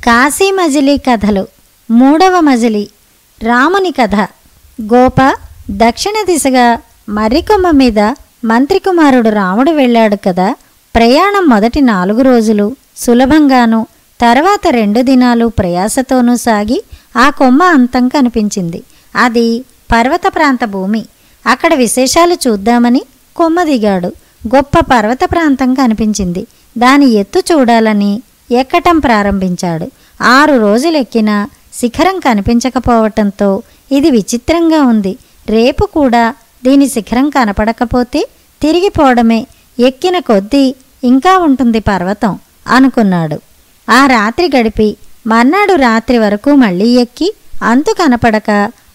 కాశీ మజిలీ కథలు మూడవ మజిలీ రాముని కథ గోప దక్షిణ దిశగా మర్రికొమ్మ మీద మంత్రి కుమారుడు రాముడు వెళ్ళాడు కదా ప్రయాణం మొదటి నాలుగు రోజులు సులభంగాను తర్వాత రెండు దినాలు ప్రయాసతోనూ సాగి ఆ కొమ్మ అంతం కనిపించింది అది పర్వత ప్రాంత భూమి అక్కడ విశేషాలు చూద్దామని కొమ్మ దిగాడు గొప్ప పర్వత ప్రాంతం కనిపించింది దాని ఎత్తు చూడాలని ఎక్కటం ప్రారంభించాడు ఆరు రోజులు ఎక్కినా శిఖరం కనిపించకపోవటంతో ఇది విచిత్రంగా ఉంది రేపు కూడా దీని శిఖరం కనపడకపోతే తిరిగిపోవడమే ఎక్కిన కొద్దీ ఇంకా ఉంటుంది పర్వతం అనుకున్నాడు ఆ రాత్రి గడిపి మర్నాడు రాత్రి వరకు మళ్ళీ ఎక్కి అంతు కనపడక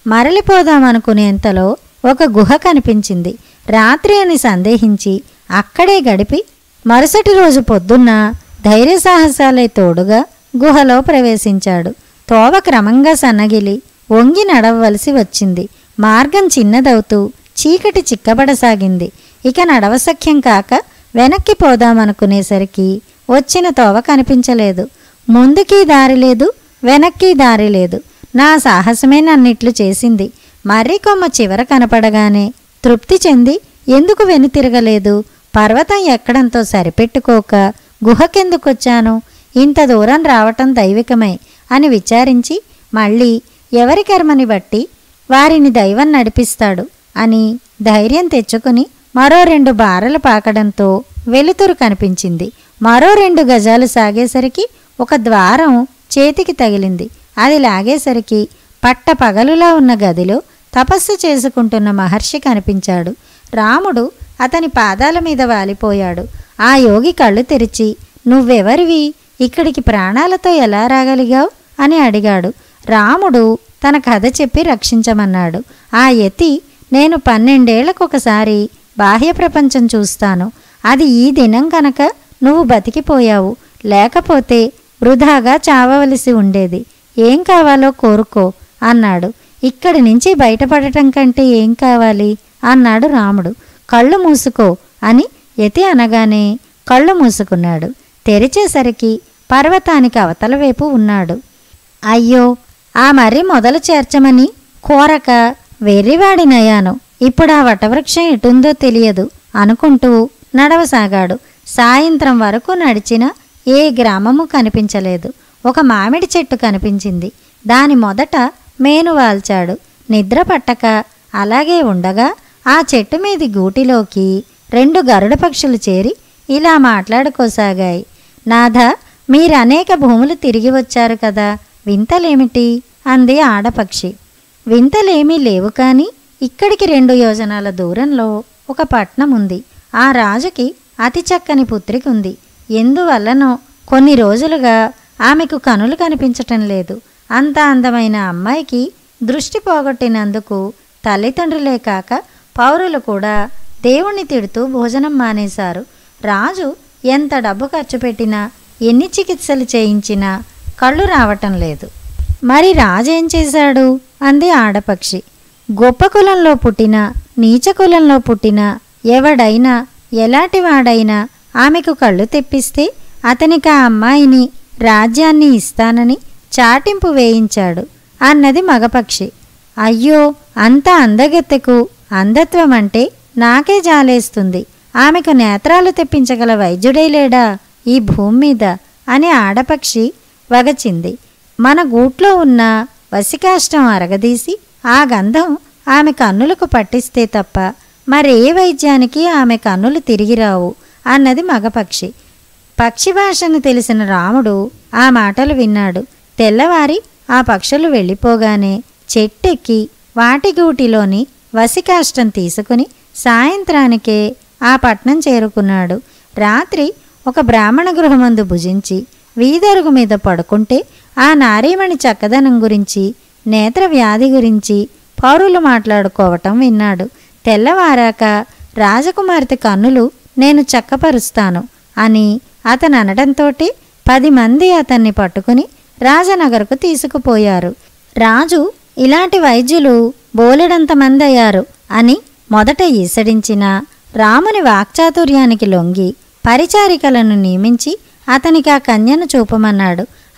మరలిపోదామనుకునేంతలో ఒక గుహ కనిపించింది రాత్రి అని సందేహించి అక్కడే గడిపి మరుసటి రోజు పొద్దున్న ధైర్య సాహసాలే తోడుగా గుహలో ప్రవేశించాడు తోవ క్రమంగా సన్నగిలి వంగి నడవవలసి వచ్చింది మార్గం చిన్నదవుతూ చీకటి చిక్కబడసాగింది ఇక నడవసఖ్యం కాక వెనక్కి పోదామనుకునేసరికి వచ్చిన తోవ కనిపించలేదు ముందుకి దారి లేదు వెనక్కి దారి లేదు నా సాహసమే నన్నిట్లు చేసింది మర్రి కొమ్మ చివర కనపడగానే తృప్తి చెంది ఎందుకు వెనుతిరగలేదు పర్వతం ఎక్కడంతో సరిపెట్టుకోక గుహకెందుకొచ్చాను ఇంత దూరం రావటం దైవికమే అని విచారించి మళ్ళీ ఎవరి కర్మని బట్టి వారిని దైవం నడిపిస్తాడు అని ధైర్యం తెచ్చుకుని మరో రెండు బారలు పాకడంతో వెలుతురు కనిపించింది మరో రెండు గజాలు సాగేసరికి ఒక ద్వారం చేతికి తగిలింది అది లాగేసరికి పట్ట పగలులా ఉన్న గదిలో తపస్సు చేసుకుంటున్న మహర్షి కనిపించాడు రాముడు అతని పాదాల మీద వాలిపోయాడు ఆ యోగి కళ్ళు తెరిచి నువ్వెవరివి ఇక్కడికి ప్రాణాలతో ఎలా రాగలిగావు అని అడిగాడు రాముడు తన కథ చెప్పి రక్షించమన్నాడు ఆ యతి నేను పన్నెండేళ్లకొకసారి బాహ్య ప్రపంచం చూస్తాను అది ఈ దినం కనుక నువ్వు బతికిపోయావు లేకపోతే వృధాగా చావవలసి ఉండేది ఏం కావాలో కోరుకో అన్నాడు ఇక్కడి నుంచి బయటపడటం కంటే ఏం కావాలి అన్నాడు రాముడు కళ్ళు మూసుకో అని యతి అనగానే కళ్ళు మూసుకున్నాడు తెరిచేసరికి పర్వతానికి అవతల వైపు ఉన్నాడు అయ్యో ఆ మర్రి మొదలు చేర్చమని కోరక వెర్రివాడినయ్యాను ఇప్పుడు ఆ వటవృక్షం ఎటుందో తెలియదు అనుకుంటూ నడవసాగాడు సాయంత్రం వరకు నడిచిన ఏ గ్రామము కనిపించలేదు ఒక మామిడి చెట్టు కనిపించింది దాని మొదట మేను వాల్చాడు నిద్ర పట్టక అలాగే ఉండగా ఆ చెట్టు మీది గూటిలోకి రెండు గరుడ పక్షులు చేరి ఇలా మాట్లాడుకోసాగాయి నాథ మీరు అనేక భూములు తిరిగి వచ్చారు కదా వింతలేమిటి అంది ఆడపక్షి వింతలేమీ లేవు కానీ ఇక్కడికి రెండు యోజనాల దూరంలో ఒక పట్నం ఉంది ఆ రాజుకి అతి చక్కని పుత్రిక ఉంది ఎందువల్లనో కొన్ని రోజులుగా ఆమెకు కనులు కనిపించటం లేదు అంత అందమైన అమ్మాయికి దృష్టి పోగొట్టినందుకు తల్లిదండ్రులే కాక పౌరులు కూడా దేవుణ్ణి తిడుతూ భోజనం మానేశారు రాజు ఎంత డబ్బు ఖర్చు పెట్టినా ఎన్ని చికిత్సలు చేయించినా కళ్ళు రావటం లేదు మరి రాజు ఏం చేశాడు అంది ఆడపక్షి గొప్ప కులంలో పుట్టిన నీచ కులంలో పుట్టిన ఎవడైనా ఎలాంటి వాడైనా ఆమెకు కళ్ళు తెప్పిస్తే అతనికి ఆ అమ్మాయిని రాజ్యాన్ని ఇస్తానని చాటింపు వేయించాడు అన్నది మగపక్షి అయ్యో అంత అందగత్తెకు అంధత్వం అంటే నాకే జాలేస్తుంది ఆమెకు నేత్రాలు తెప్పించగల వైద్యుడే లేడా ఈ భూమి మీద అని ఆడపక్షి వగచింది మన గూట్లో ఉన్న వసికాష్టం అరగదీసి ఆ గంధం ఆమె కన్నులకు పట్టిస్తే తప్ప మరే వైద్యానికి ఆమె కన్నులు తిరిగి రావు అన్నది మగపక్షి పక్షి భాషను తెలిసిన రాముడు ఆ మాటలు విన్నాడు తెల్లవారి ఆ పక్షులు వెళ్ళిపోగానే చెట్టెక్కి వాటి గూటిలోని వసికాష్టం తీసుకుని సాయంత్రానికే ఆ పట్నం చేరుకున్నాడు రాత్రి ఒక బ్రాహ్మణ గృహమందు భుజించి వీధరుగు మీద పడుకుంటే ఆ నారీమణి చక్కదనం గురించి నేత్ర వ్యాధి గురించి పౌరులు మాట్లాడుకోవటం విన్నాడు తెల్లవారాక రాజకుమార్తె కన్నులు నేను చక్కపరుస్తాను అని అతను అనడంతోటి పది మంది అతన్ని పట్టుకుని రాజనగర్కు తీసుకుపోయారు రాజు ఇలాంటి వైద్యులు బోలెడంత మంది అయ్యారు అని మొదట ఈసడించిన రాముని వాక్చాతుర్యానికి లొంగి పరిచారికలను నియమించి అతనికి ఆ కన్యను చూపమన్నాడు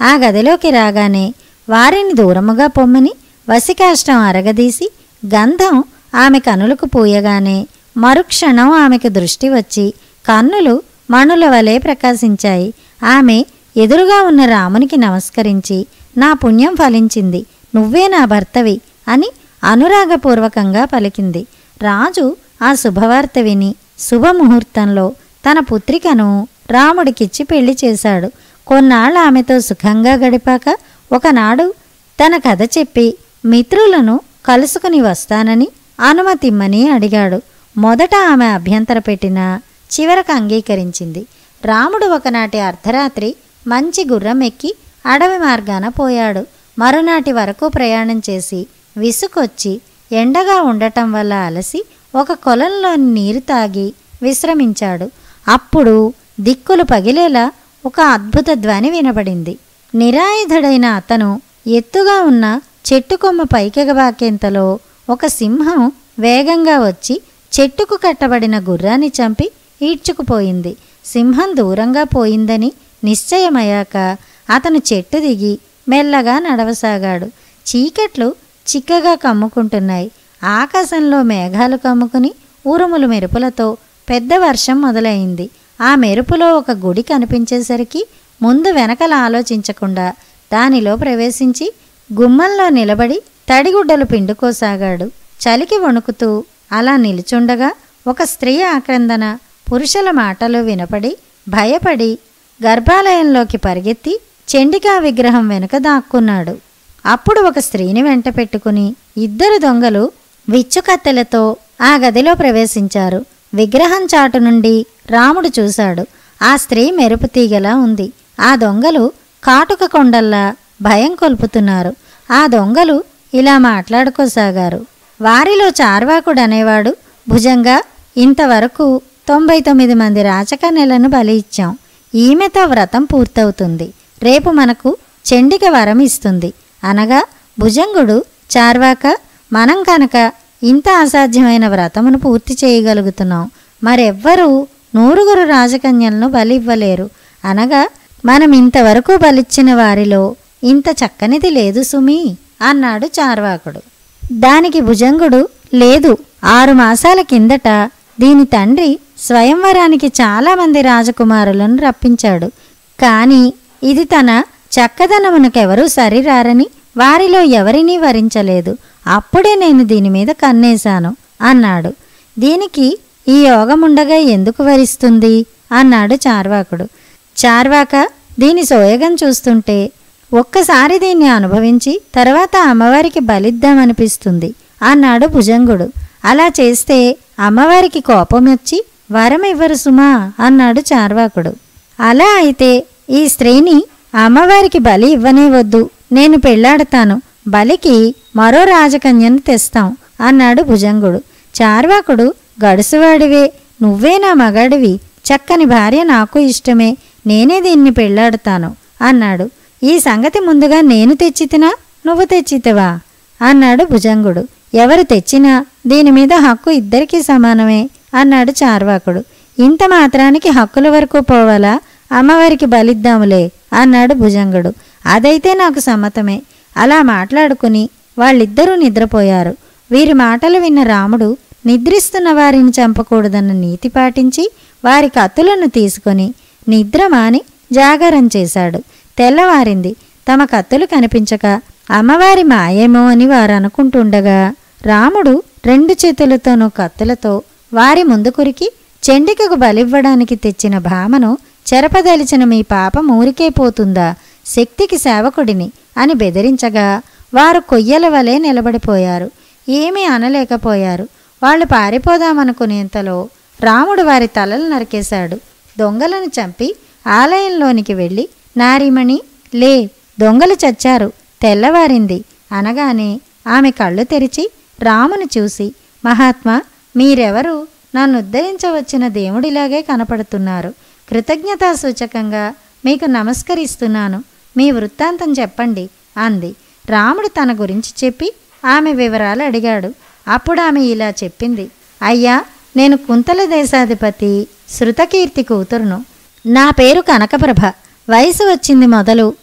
ఆ గదిలోకి రాగానే వారిని దూరముగా పొమ్మని వసికాష్టం అరగదీసి గంధం ఆమె కనులకు పూయగానే మరుక్షణం ఆమెకు దృష్టి వచ్చి కన్నులు మణుల వలె ప్రకాశించాయి ఆమె ఎదురుగా ఉన్న రామునికి నమస్కరించి నా పుణ్యం ఫలించింది నువ్వే నా భర్తవి అని అనురాగపూర్వకంగా పలికింది రాజు ఆ శుభవార్త విని శుభముహూర్తంలో తన పుత్రికను రాముడికిచ్చి పెళ్లి చేశాడు కొన్నాళ్ళు ఆమెతో సుఖంగా గడిపాక ఒకనాడు తన కథ చెప్పి మిత్రులను కలుసుకుని వస్తానని అనుమతిమ్మని అడిగాడు మొదట ఆమె అభ్యంతర పెట్టినా చివరకు అంగీకరించింది రాముడు ఒకనాటి అర్ధరాత్రి మంచి గుర్రం ఎక్కి అడవి మార్గాన పోయాడు మరునాటి వరకు ప్రయాణం చేసి విసుకొచ్చి ఎండగా ఉండటం వల్ల అలసి ఒక కొలంలోని నీరు తాగి విశ్రమించాడు అప్పుడు దిక్కులు పగిలేలా ఒక అద్భుత ధ్వని వినబడింది నిరాయుధుడైన అతను ఎత్తుగా ఉన్న చెట్టు కొమ్మ పైకెగబాకేంతలో ఒక సింహం వేగంగా వచ్చి చెట్టుకు కట్టబడిన గుర్రాన్ని చంపి ఈడ్చుకుపోయింది సింహం దూరంగా పోయిందని నిశ్చయమయ్యాక అతను చెట్టు దిగి మెల్లగా నడవసాగాడు చీకట్లు చిక్కగా కమ్ముకుంటున్నాయి ఆకాశంలో మేఘాలు కమ్ముకుని ఉరుములు మెరుపులతో పెద్ద వర్షం మొదలైంది ఆ మెరుపులో ఒక గుడి కనిపించేసరికి ముందు వెనకల ఆలోచించకుండా దానిలో ప్రవేశించి గుమ్మంలో నిలబడి తడిగుడ్డలు పిండుకోసాగాడు చలికి వణుకుతూ అలా నిలుచుండగా ఒక స్త్రీ ఆక్రందన పురుషుల మాటలు వినపడి భయపడి గర్భాలయంలోకి పరిగెత్తి చండికా విగ్రహం వెనుక దాక్కున్నాడు అప్పుడు ఒక స్త్రీని వెంట పెట్టుకుని ఇద్దరు దొంగలు విచ్చుకత్తెలతో ఆ గదిలో ప్రవేశించారు విగ్రహం చాటు నుండి రాముడు చూశాడు ఆ స్త్రీ మెరుపు తీగలా ఉంది ఆ దొంగలు కాటుక కొండల్లా భయం కొల్పుతున్నారు ఆ దొంగలు ఇలా మాట్లాడుకోసాగారు వారిలో చార్వాకుడు అనేవాడు భుజంగా ఇంతవరకు తొంభై తొమ్మిది మంది రాచకన్యలను బలి ఇచ్చాం ఈమెతో వ్రతం పూర్తవుతుంది రేపు మనకు చండిక వరం ఇస్తుంది అనగా భుజంగుడు చార్వాక మనం కనుక ఇంత అసాధ్యమైన వ్రతమును పూర్తి చేయగలుగుతున్నాం మరెవ్వరూ నూరుగురు రాజకన్యలను బలి ఇవ్వలేరు అనగా మనం ఇంతవరకు బలిచ్చిన వారిలో ఇంత చక్కనిది లేదు సుమి అన్నాడు చార్వాకుడు దానికి భుజంగుడు లేదు ఆరు మాసాల కిందట దీని తండ్రి స్వయంవరానికి చాలామంది రాజకుమారులను రప్పించాడు కానీ ఇది తన చక్కదనమునకెవరూ సరిరారని వారిలో ఎవరినీ వరించలేదు అప్పుడే నేను దీని మీద కన్నేశాను అన్నాడు దీనికి ఈ యోగముండగా ఎందుకు వరిస్తుంది అన్నాడు చార్వాకుడు చార్వాక దీని సోయగం చూస్తుంటే ఒక్కసారి దీన్ని అనుభవించి తర్వాత అమ్మవారికి బలిద్దామనిపిస్తుంది అన్నాడు భుజంగుడు అలా చేస్తే అమ్మవారికి కోపం వచ్చి వరం ఇవ్వరు సుమా అన్నాడు చార్వాకుడు అలా అయితే ఈ స్త్రీని అమ్మవారికి బలి ఇవ్వనే వద్దు నేను పెళ్లాడతాను బలికి మరో రాజకన్యను తెస్తాం అన్నాడు భుజంగుడు చార్వాకుడు గడుసువాడివే నువ్వే నా మగాడివి చక్కని భార్య నాకు ఇష్టమే నేనే దీన్ని పెళ్లాడతాను అన్నాడు ఈ సంగతి ముందుగా నేను తెచ్చితినా నువ్వు తెచ్చితివా అన్నాడు భుజంగుడు ఎవరు తెచ్చినా దీని మీద హక్కు ఇద్దరికీ సమానమే అన్నాడు చార్వాకుడు ఇంత మాత్రానికి హక్కుల వరకు పోవాలా అమ్మవారికి బలిద్దాములే అన్నాడు భుజంగుడు అదైతే నాకు సమ్మతమే అలా మాట్లాడుకుని వాళ్ళిద్దరూ నిద్రపోయారు వీరి మాటలు విన్న రాముడు నిద్రిస్తున్న వారిని చంపకూడదన్న నీతి పాటించి వారి కత్తులను తీసుకొని నిద్ర మాని జాగారం చేశాడు తెల్లవారింది తమ కత్తులు కనిపించక అమ్మవారి మాయేమో అని వారు అనుకుంటుండగా రాముడు రెండు చేతులతోనూ కత్తులతో వారి ముందు కురికి చెండికకు బలివ్వడానికి తెచ్చిన భామను చెరపదలిచిన మీ పాపం ఊరికే పోతుందా శక్తికి సేవకుడిని అని బెదిరించగా వారు కొయ్యల వలె నిలబడిపోయారు ఏమీ అనలేకపోయారు వాళ్ళు పారిపోదామనుకునేంతలో రాముడు వారి తలలు నరికేశాడు దొంగలను చంపి ఆలయంలోనికి వెళ్ళి నారీమణి లే దొంగలు చచ్చారు తెల్లవారింది అనగానే ఆమె కళ్ళు తెరిచి రాముని చూసి మహాత్మా మీరెవరు నన్ను ఉద్ధరించవచ్చిన దేవుడిలాగే కనపడుతున్నారు కృతజ్ఞతా సూచకంగా మీకు నమస్కరిస్తున్నాను మీ వృత్తాంతం చెప్పండి అంది రాముడు తన గురించి చెప్పి ఆమె వివరాలు అడిగాడు అప్పుడు ఆమె ఇలా చెప్పింది అయ్యా నేను కుంతల దేశాధిపతి శృతకీర్తి కూతురును నా పేరు కనకప్రభ వయసు వచ్చింది మొదలు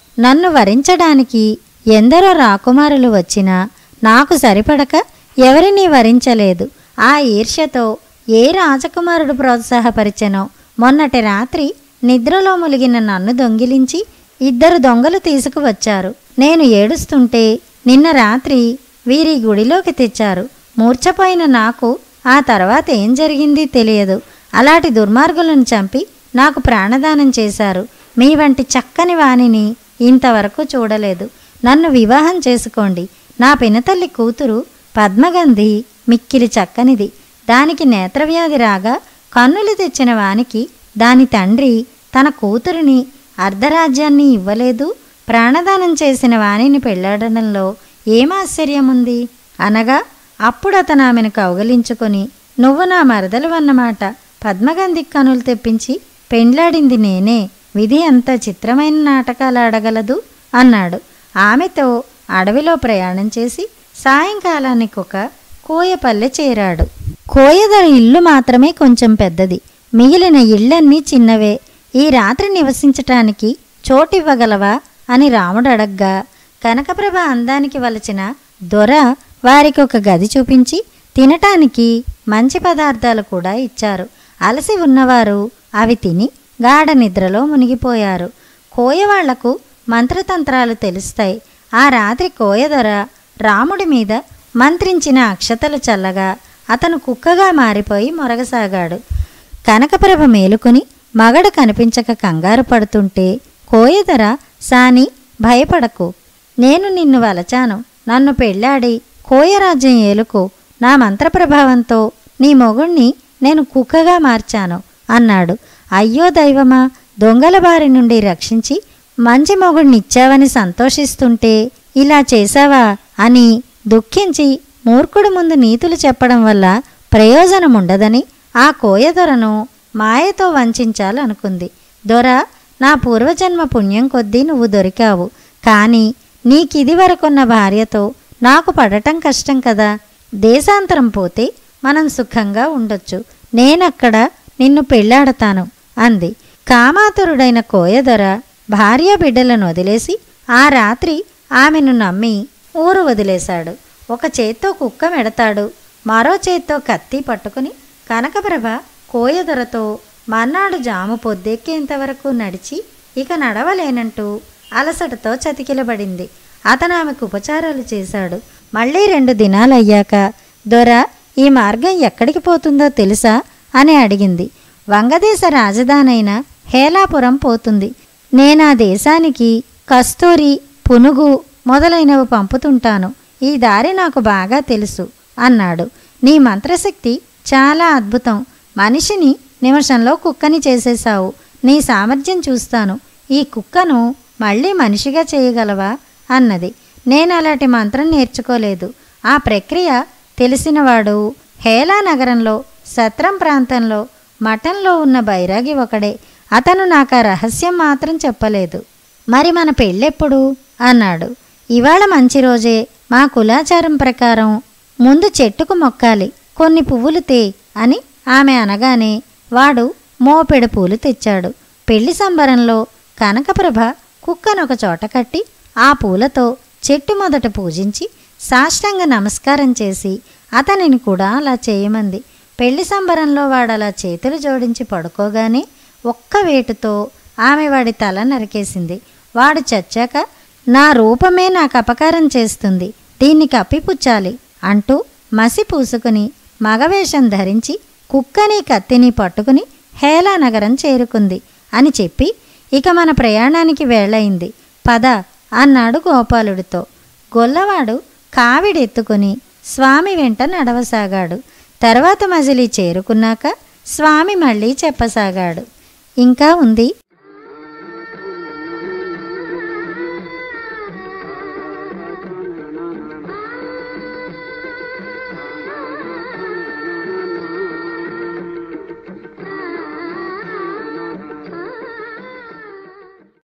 నన్ను వరించడానికి ఎందరో రాకుమారులు వచ్చినా నాకు సరిపడక ఎవరినీ వరించలేదు ఆ ఈర్ష్యతో ఏ రాజకుమారుడు ప్రోత్సాహపరిచెనో మొన్నటి రాత్రి నిద్రలో ములిగిన నన్ను దొంగిలించి ఇద్దరు దొంగలు తీసుకువచ్చారు నేను ఏడుస్తుంటే నిన్న రాత్రి వీరి గుడిలోకి తెచ్చారు మూర్ఛపోయిన నాకు ఆ తర్వాత ఏం జరిగింది తెలియదు అలాంటి దుర్మార్గులను చంపి నాకు ప్రాణదానం చేశారు మీ వంటి చక్కని వాణిని ఇంతవరకు చూడలేదు నన్ను వివాహం చేసుకోండి నా పినతల్లి కూతురు పద్మగంధి మిక్కిలి చక్కనిది దానికి నేత్రవ్యాధి రాగా కన్నులు తెచ్చిన వానికి దాని తండ్రి తన కూతురిని అర్ధరాజ్యాన్ని ఇవ్వలేదు ప్రాణదానం చేసిన వాణిని పెళ్లాడడంలో ఏం ఆశ్చర్యముంది అనగా అప్పుడు అతను ఆమెను కౌగలించుకొని నువ్వు నా మరదలు అన్నమాట పద్మగంధి కనులు తెప్పించి పెండ్లాడింది నేనే విధి అంత చిత్రమైన నాటకాలు ఆడగలదు అన్నాడు ఆమెతో అడవిలో ప్రయాణం చేసి సాయంకాలానికి ఒక కోయపల్లె చేరాడు కోయదర ఇల్లు మాత్రమే కొంచెం పెద్దది మిగిలిన ఇళ్ళన్నీ చిన్నవే ఈ రాత్రి నివసించటానికి చోటివ్వగలవా అని రాముడు అడగ్గా కనకప్రభ అందానికి వలచిన దొర వారికి ఒక గది చూపించి తినటానికి మంచి పదార్థాలు కూడా ఇచ్చారు అలసి ఉన్నవారు అవి తిని గాఢ నిద్రలో మునిగిపోయారు కోయవాళ్లకు మంత్రతంత్రాలు తెలుస్తాయి ఆ రాత్రి కోయదొర రాముడి మీద మంత్రించిన అక్షతలు చల్లగా అతను కుక్కగా మారిపోయి మొరగసాగాడు కనకప్రభ మేలుకుని మగడు కనిపించక కంగారు పడుతుంటే కోయదర సాని భయపడకు నేను నిన్ను వలచాను నన్ను పెళ్ళాడి కోయరాజ్యం ఏలుకో నా మంత్రప్రభావంతో నీ మొగుణ్ణి నేను కుక్కగా మార్చాను అన్నాడు అయ్యో దైవమా దొంగల బారి నుండి రక్షించి మంచి మొగుడినిచ్చావని సంతోషిస్తుంటే ఇలా చేశావా అని దుఃఖించి మూర్ఖుడు ముందు నీతులు చెప్పడం వల్ల ప్రయోజనం ఉండదని ఆ కోయదొరను మాయతో వంచాలనుకుంది దొర నా పూర్వజన్మ పుణ్యం కొద్దీ నువ్వు దొరికావు కానీ నీకిది వరకున్న భార్యతో నాకు పడటం కష్టం కదా దేశాంతరం పోతే మనం సుఖంగా ఉండొచ్చు నేనక్కడ నిన్ను పెళ్ళాడతాను అంది కామాతురుడైన కోయదొర భార్య బిడ్డలను వదిలేసి ఆ రాత్రి ఆమెను నమ్మి ఊరు వదిలేశాడు ఒక చేత్తో కుక్క మెడతాడు మరో చేత్తో కత్తి పట్టుకుని కనకప్రభ కోయదొరతో మర్నాడు జాము పొద్దెక్కేంతవరకు నడిచి ఇక నడవలేనంటూ అలసటతో చతికిలబడింది అతను ఆమెకు ఉపచారాలు చేశాడు మళ్ళీ రెండు దినాలయ్యాక దొర ఈ మార్గం ఎక్కడికి పోతుందో తెలుసా అని అడిగింది వంగదేశ రాజధానైన హేలాపురం పోతుంది నేనా దేశానికి కస్తూరి పునుగు మొదలైనవి పంపుతుంటాను ఈ దారి నాకు బాగా తెలుసు అన్నాడు నీ మంత్రశక్తి చాలా అద్భుతం మనిషిని నిమిషంలో కుక్కని చేసేశావు నీ సామర్థ్యం చూస్తాను ఈ కుక్కను మళ్ళీ మనిషిగా చేయగలవా అన్నది నేను అలాంటి మంత్రం నేర్చుకోలేదు ఆ ప్రక్రియ తెలిసినవాడు హేలా నగరంలో సత్రం ప్రాంతంలో మఠంలో ఉన్న బైరాగి ఒకడే అతను నాకు ఆ రహస్యం మాత్రం చెప్పలేదు మరి మన పెళ్ళెప్పుడు అన్నాడు ఇవాళ మంచి రోజే మా కులాచారం ప్రకారం ముందు చెట్టుకు మొక్కాలి కొన్ని పువ్వులు తే అని ఆమె అనగానే వాడు మోపెడు పూలు తెచ్చాడు పెళ్లి సంబరంలో కనకప్రభ కుక్కను ఒక చోట కట్టి ఆ పూలతో చెట్టు మొదట పూజించి సాష్టాంగ నమస్కారం చేసి అతనిని కూడా అలా చేయమంది పెళ్లి సంబరంలో వాడు అలా చేతులు జోడించి పడుకోగానే ఒక్క వేటుతో ఆమె వాడి తల నరికేసింది వాడు చచ్చాక నా రూపమే నాకు అపకారం చేస్తుంది దీన్ని కప్పిపుచ్చాలి అంటూ మసి పూసుకుని మగవేషం ధరించి కుక్కని కత్తిని పట్టుకుని హేలా నగరం చేరుకుంది అని చెప్పి ఇక మన ప్రయాణానికి వేళయింది పద అన్నాడు గోపాలుడితో గొల్లవాడు కావిడెత్తుకుని స్వామి వెంట నడవసాగాడు తర్వాత మజిలీ చేరుకున్నాక స్వామి మళ్ళీ చెప్పసాగాడు ఇంకా ఉంది